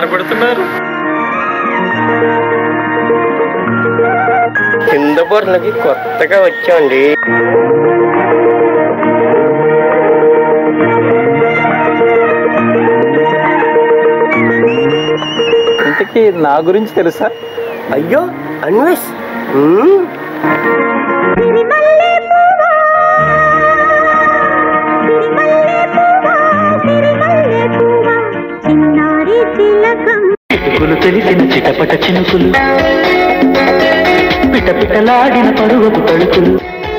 కంగారు పడుతున్నారు కింద బొర్లకి కొత్తగా వచ్చామండి ఇంతకీ నా గురించి తెలుసా అయ్యో అన్వేష్ ఉమ్, చిన్నారి తిలకం చిటుకులు తెలిసిన చిటపట చినుకులు పిటపిటలాడిన పరువపు తడుకులు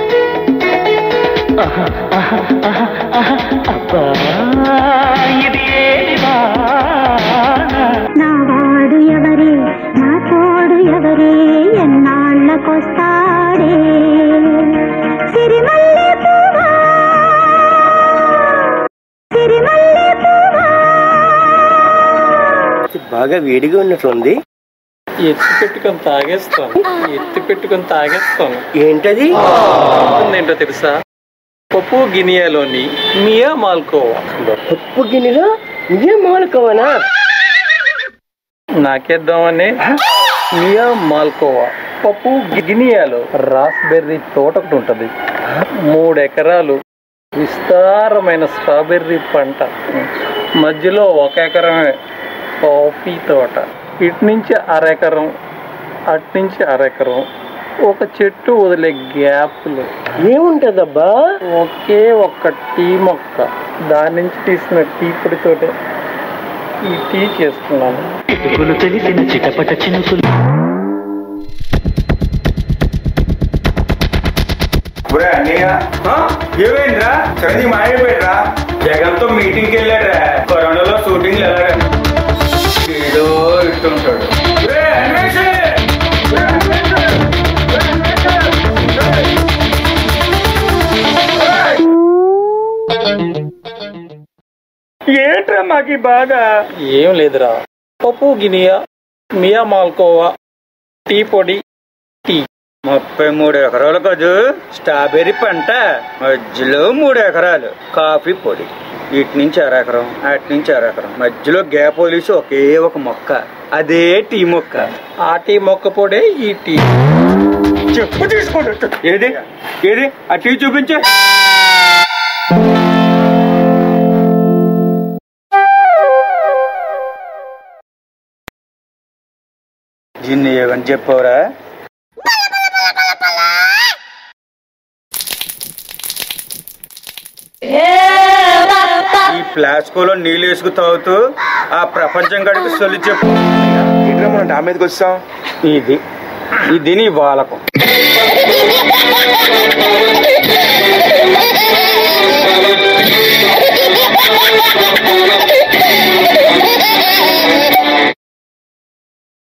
ఆహా, ఆహా, ఆహా, ఆహా, అబ్బా ఇది ఏమి వాన? నా వాడు ఎవరే నా తోడు ఎవరే ఎన్నాళ్ళకొస్తాడే సిరిమల్లె పువ్వా సిరిమల్లె పువ్వా ఇది బాగా వేడిగా ఉన్నట్లుంది ఎత్తి పెట్టుకొని తాగేస్తాను ఎత్తి పెట్టుకొని తాగేస్తాను ఏంటది ఏంటో తెలుసా పప్పు గినియాలోని మియా మాల్కోవా పప్పు గిన్నెలో ఇదే మాలుకోవనా నాకేద్దామని మియా మాల్కోవా పప్పు గినియాలో రాస్బెర్రీ తోట ఒకటి ఉంటుంది మూడు ఎకరాలు విస్తారమైన స్ట్రాబెర్రీ పంట మధ్యలో ఒక ఎకరమే కాఫీ తోట ఇటు నుంచి అరెకరం అటు నుంచి అరెకరం ఒక చెట్టు వదిలే గ్యాప్లు ఏముంటదబ్బా ఒకే ఒక్క టీ మొక్క దాని నుంచి తీసిన టీ పొడితోటే ఈ టీ చేస్తున్నాను చిటుకులు తెలిసిన చిటపట చినుకులు ఒరే అన్నయ్య ఏమైందిరా చిరంజీవి మాయమైపోయాడ్రా జగన్ తో మీటింగ్ కి వెళ్ళాడ్రా కరోనాలో షూటింగ్ వెళ్ళాడు ఏదో ఇస్తుంటాడు ఒరే, అన్వేష్! ఒరే, అన్వేష్! ఒరే, అన్వేష్! ఏంట్రా మాకు ఈ బాధ ఏం లేదురా పప్పు గినియా మియా మాల్కోవా టీ పొడి టీ ముప్పై మూడు ఎకరాలు కాదు స్ట్రాబెర్రీ పంట మధ్యలో మూడు ఎకరాలు కాఫీ పొడి ఇటు నుంచి అరెకరం అటు నుంచి అరెకరం మధ్యలో గ్యాప్ వదిలేసి ఒకే ఒక మొక్క అదే టీ మొక్క ఆ టీ మొక్క పొడే ఈ టీ చెప్పు తీసుకోండి ఏది ఏది ఆ టీ చూపించే దీన్ని ఏమని చెప్పవరా ఈ ప్లాస్కోలో నీళ్ళు వేసుకు తాగుతూ ఆ ప్రపంచం గడికి సొల్లి చెప్పు ఏంట్రా మనం డా మీదకి వచ్చాం ఇది ఇది నీ వాలకం